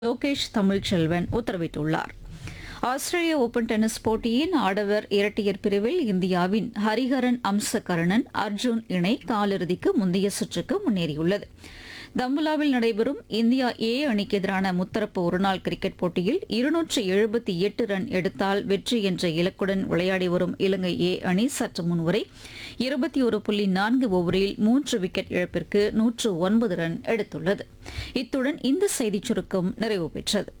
லோகேஷ் தமிழ்ச்செல்வன் உத்தரவிட்டுள்ளார் ஆஸ்திரேலிய open tennis போட்டியின் ஆடவர் இரட்டையர் பிரிவில் இந்தியாவின் ஹரிஹரன் அம்சகரணன் அர்ஜுன் இணை காலிறுதிக்கு முந்தைய சுற்றுக்கு முன்னேறியுள்ளது தம்புலாவில் நடைபெறும் இந்தியா ஏ அணிக்கு எதிரான முத்தரப்பு ஒருநாள் கிரிக்கெட் போட்டியில் இருநூற்று எழுபத்தி எட்டு ரன் எடுத்தால் வெற்றி என்ற இலக்குடன் விளையாடி வரும் இலங்கை ஏ அணி சற்று முன்வரை இருபத்தி ஒரு புள்ளி நான்கு ஓவரில் மூன்று விக்கெட் இழப்பிற்கு நூற்று ஒன்பது ரன் எடுத்துள்ளது இத்துடன் இந்த செய்திச் சுருக்கம் நிறைவு பெற்றது